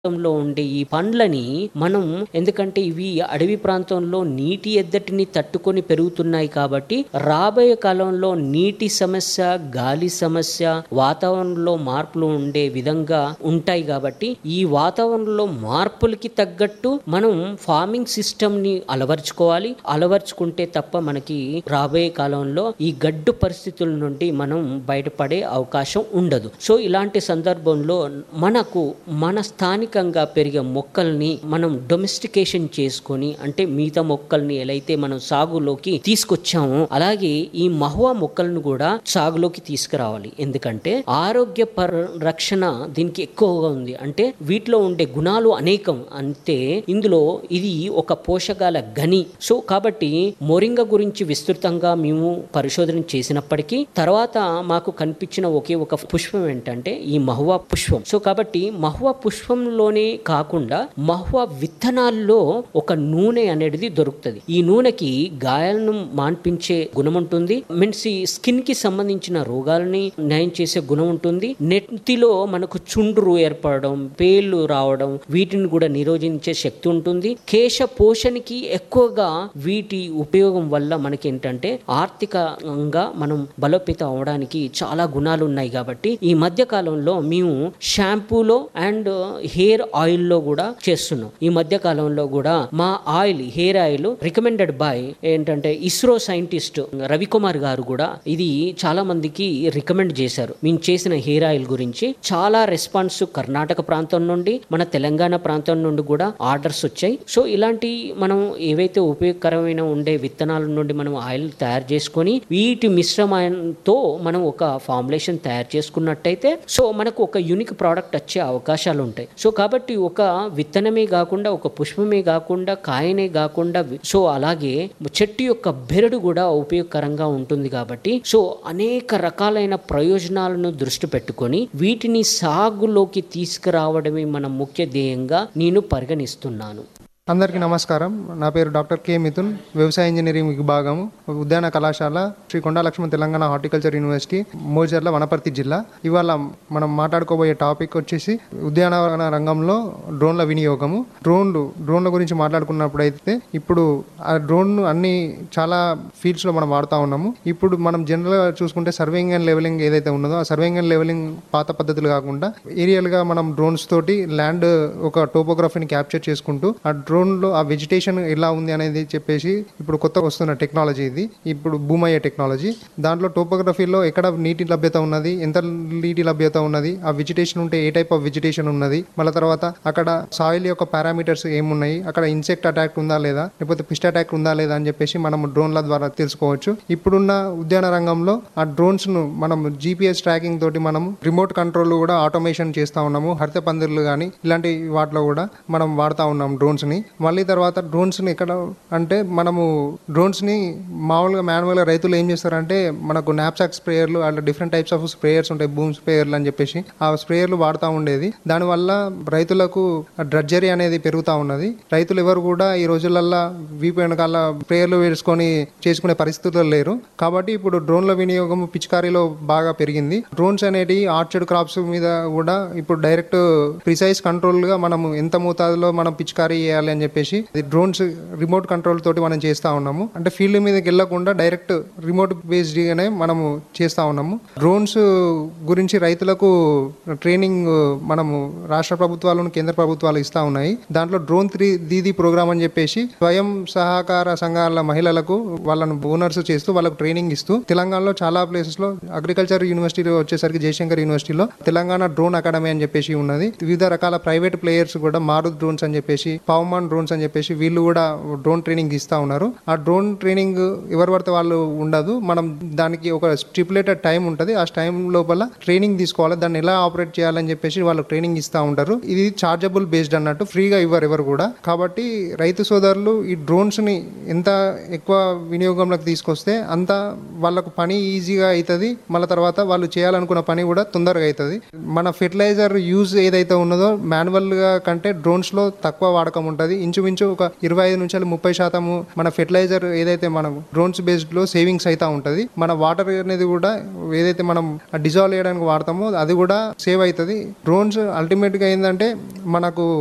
ప్రాంతంలో ఉండే ఈ పండ్లని మనం ఎందుకంటే ఇవి అడవి ప్రాంతంలో నీటి ఎద్దటిని తట్టుకొని పెరుగుతున్నాయి కాబట్టి రాబోయే కాలంలో నీటి సమస్య గాలి సమస్య వాతావరణంలో మార్పులు ఉండే విధంగా ఉంటాయి కాబట్టి ఈ వాతావరణంలో మార్పులకి తగ్గట్టు మనం ఫార్మింగ్ సిస్టమ్ ని అలవర్చుకోవాలి అలవర్చుకుంటే తప్ప మనకి రాబోయే కాలంలో ఈ గడ్డు పరిస్థితుల నుండి మనం బయటపడే అవకాశం ఉండదు సో ఇలాంటి సందర్భంలో మనకు మన స్థానికంగా పెరిగే మొక్కల్ని మనం డొమెస్టికేషన్ చేసుకొని అంటే మిగతా మొక్కల్ని ఎలా అయితే మనం సాగులోకి తీసుకొచ్చామో అలాగే ఈ మహువా మొక్కలను కూడా సాగులోకి తీసుకురావాలి ఎందుకంటే ఆరోగ్య పరిరక్షణ దీనికి ఎక్కువగా ఉంది అంటే వీటిలో ఉండే గుణాలు అనేకం అంతే ఇందులో ఇది ఒక పోషకాల గని సో కాబట్టి మోరింగ గురించి విస్తృతంగా మేము పరిశోధన చేసినప్పటికీ తర్వాత మాకు కనిపించిన ఒకే ఒక పుష్పం ఏంటంటే ఈ మహువా పుష్పం సో కాబట్టి మహువా పుష్పంలోనే కాకుండా మహువా విత్తనాల్లో ఒక నూనె అనేది దొరుకుతుంది ఈ నూనెకి గాయాలను మాన్పించే గుణం ఉంటుంది మీన్స్ ఈ స్కిన్ కి సంబంధించిన రోగాలని నయం చేసే గుణం ఉంటుంది నెత్తిలో మనకు చుండ్రు ఏర్పడడం పేర్లు రావడం వీటిని కూడా నిరోధించే శక్తి ఉంటుంది కేశ పోషణకి ఎక్కువగా వీటి ఉపయోగం వల్ల మనకి ఏంటంటే ఆర్థికంగా మనం బలోపేతం అవడానికి చాలా గుణాలు ఉన్నాయి కాబట్టి ఈ మధ్య కాలంలో మేము షాంపూలో అండ్ హెయిర్ ఆయిల్ లో కూడా చేస్తున్నాం ఈ మధ్య కాలంలో కూడా మా oil hair oil recommended by ఏంటంటే ఇస్రో సైంటిస్ట్ రవికుమార్ గారు కూడా ఇది చాలా మందికి రికమెండ్ చేశారు మేము చేసిన హెయిర్ ఆయిల్ గురించి చాలా రెస్పాన్స్ కర్ణాటక ప్రాంతం నుండి మన తెలంగాణ ప్రాంతం నుండి కూడా ఆర్డర్స్ వచ్చాయి సో ఇలాంటి మనం ఏవైతే ఉపయోగకరమైన ఉండే విత్తనాల నుండి మనం ఆయిల్ తయారు చేసుకొని వీటి మిశ్రమంతో మనం ఒక ఫార్ములేషన్ తయారు చేసుకున్నట్టయితే సో మనకు ఒక యూనిక్ ప్రోడక్ట్ వచ్చే అవకాశాలు ఉంటాయి సో కాబట్టి ఒక విత్తనమే కాకుండా ఒక పుష్పమే కాకుండా కాయనే కాకుండా వి- సో అలాగే చెట్టు యొక్క బెరడు కూడా ఉపయోగకరంగా ఉంటుంది కాబట్టి సో అనేక రకాలైన ప్రయోజనాలను దృష్టి పెట్టుకొని వీటిని సాగులోకి తీసుకురావడమే మన ముఖ్య ధ్యేయంగా నేను పరిగణిస్తున్నాను అందరికీ నమస్కారం నా పేరు డాక్టర్ కె మిథున్ వ్యవసాయ ఇంజనీరింగ్ విభాగం ఉద్యాన కళాశాల శ్రీ కొండా లక్ష్మణ్ తెలంగాణ హార్టికల్చర్ యూనివర్సిటీ మోజర్ల వనపర్తి జిల్లా ఇవాళ మనం మాట్లాడుకోబోయే టాపిక్ వచ్చేసి ఉద్యానవన రంగంలో డ్రోన్ల వినియోగము డ్రోన్లు డ్రోన్ల గురించి మాట్లాడుకున్నప్పుడు అయితే ఇప్పుడు ఆ డ్రోన్ అన్ని చాలా ఫీల్డ్స్ లో మనం వాడుతూ ఉన్నాము ఇప్పుడు మనం జనరల్ గా చూసుకుంటే సర్వేయింగ్ అండ్ లెవెలింగ్ ఏదైతే ఉన్నదో ఆ సర్వేయింగ్ అండ్ లెవెలింగ్ పాత పద్ధతులు కాకుండా ఏరియల్ గా మనం డ్రోన్స్ తోటి ల్యాండ్ ఒక టోపోగ్రఫీని క్యాప్చర్ చేసుకుంటూ ఆ డ్రోన్ లో ఆ వెజిటేషన్ ఎలా ఉంది అనేది చెప్పేసి ఇప్పుడు కొత్త వస్తున్న టెక్నాలజీ ఇది ఇప్పుడు భూమ్ అయ్యే టెక్నాలజీ దాంట్లో టోపోగ్రఫీలో ఎక్కడ నీటి లభ్యత ఉన్నది ఎంత నీటి లభ్యత ఉన్నది ఆ వెజిటేషన్ ఉంటే ఏ టైప్ ఆఫ్ వెజిటేషన్ ఉన్నది మళ్ళీ తర్వాత అక్కడ సాయిల్ యొక్క పారామీటర్స్ ఏమున్నాయి అక్కడ ఇన్సెక్ట్ అటాక్ ఉందా లేదా లేకపోతే పిస్ట్ అటాక్ ఉందా లేదా అని చెప్పేసి మనం డ్రోన్ల ద్వారా తెలుసుకోవచ్చు ఇప్పుడున్న ఉద్యాన రంగంలో ఆ డ్రోన్స్ ను మనం జీపీఎస్ ట్రాకింగ్ తోటి మనం రిమోట్ కంట్రోల్ కూడా ఆటోమేషన్ చేస్తా ఉన్నాము హరిత పందిర్లు కానీ ఇలాంటి వాటిలో కూడా మనం వాడుతూ ఉన్నాం డ్రోన్స్ ని మళ్ళీ తర్వాత డ్రోన్స్ ని ఎక్కడ అంటే మనము డ్రోన్స్ ని మామూలుగా మాన్యువల్గా రైతులు ఏం చేస్తారంటే మనకు నాప్సాక్ స్ప్రేయర్లు అట్లా డిఫరెంట్ టైప్స్ ఆఫ్ స్ప్రేయర్స్ ఉంటాయి బూమ్ స్ప్రేయర్లు అని చెప్పేసి ఆ స్ప్రేయర్లు వాడుతూ ఉండేది దానివల్ల రైతులకు డ్రడ్జరీ అనేది పెరుగుతూ ఉన్నది రైతులు ఎవరు కూడా ఈ రోజులల్లో వీపు వెనకాల స్ప్రేయర్లు వేసుకొని చేసుకునే పరిస్థితుల్లో లేరు కాబట్టి ఇప్పుడు డ్రోన్ల వినియోగం పిచికారీలో బాగా పెరిగింది డ్రోన్స్ అనేటి ఆర్చర్డ్ క్రాప్స్ మీద కూడా ఇప్పుడు డైరెక్ట్ ప్రిసైజ్ కంట్రోల్ గా మనం ఎంత మోతాదులో మనం పిచికారీ చేయాలి అని చెప్పేసి డ్రోన్స్ రిమోట్ కంట్రోల్ తోటి మనం చేస్తా ఉన్నాము అంటే ఫీల్డ్ మీదకి వెళ్లకుండా డైరెక్ట్ రిమోట్ బేస్డ్ గానే మనము చేస్తా ఉన్నాము డ్రోన్స్ గురించి రైతులకు ట్రైనింగ్ మనము రాష్ట్ర ప్రభుత్వాలను కేంద్ర ప్రభుత్వాలు ఇస్తా ఉన్నాయి దాంట్లో డ్రోన్ త్రీ దీదీ ప్రోగ్రామ్ అని చెప్పేసి స్వయం సహకార సంఘాల మహిళలకు వాళ్ళను ఓనర్స్ చేస్తూ వాళ్ళకు ట్రైనింగ్ ఇస్తూ తెలంగాణలో చాలా ప్లేసెస్ లో అగ్రికల్చర్ యూనివర్సిటీలో వచ్చేసరికి జయశంకర్ యూనివర్సిటీలో తెలంగాణ డ్రోన్ అకాడమీ అని చెప్పేసి ఉన్నది వివిధ రకాల ప్రైవేట్ ప్లేయర్స్ కూడా మారుత్ డ్రోన్స్ అని చెప్పేసి పవమాన్ డ్రోన్స్ అని చెప్పేసి వీళ్ళు కూడా డ్రోన్ ట్రైనింగ్ ఇస్తా ఉన్నారు ఆ డ్రోన్ ట్రైనింగ్ ఎవరు పడితే వాళ్ళు ఉండదు మనం దానికి ఒక స్టిపులేటెడ్ టైం ఉంటుంది ఆ టైం లోపల ట్రైనింగ్ తీసుకోవాలి దాన్ని ఎలా ఆపరేట్ చేయాలని చెప్పేసి వాళ్ళు ట్రైనింగ్ ఇస్తా ఉంటారు ఇది చార్జబుల్ బేస్డ్ అన్నట్టు ఫ్రీగా ఇవ్వరు ఎవరు కూడా కాబట్టి రైతు సోదరులు ఈ డ్రోన్స్ ని ఎంత ఎక్కువ వినియోగంలోకి తీసుకొస్తే అంత వాళ్ళకు పని ఈజీగా అవుతుంది మళ్ళీ తర్వాత వాళ్ళు చేయాలనుకున్న పని కూడా తొందరగా అవుతుంది మన ఫెర్టిలైజర్ యూజ్ ఏదైతే ఉన్నదో మాన్యువల్ గా కంటే డ్రోన్స్ లో తక్కువ వాడకం ఉంటుంది ఉంటుంది ఇంచుమించు ఒక ఇరవై ఐదు నుంచి ముప్పై శాతము మన ఫెర్టిలైజర్ ఏదైతే మనం డ్రోన్స్ బేస్డ్ లో సేవింగ్స్ అయితే ఉంటుంది మన వాటర్ అనేది కూడా ఏదైతే మనం డిజాల్వ్ చేయడానికి వాడతామో అది కూడా సేవ్ అవుతుంది డ్రోన్స్ అల్టిమేట్ గా ఏంటంటే మనకు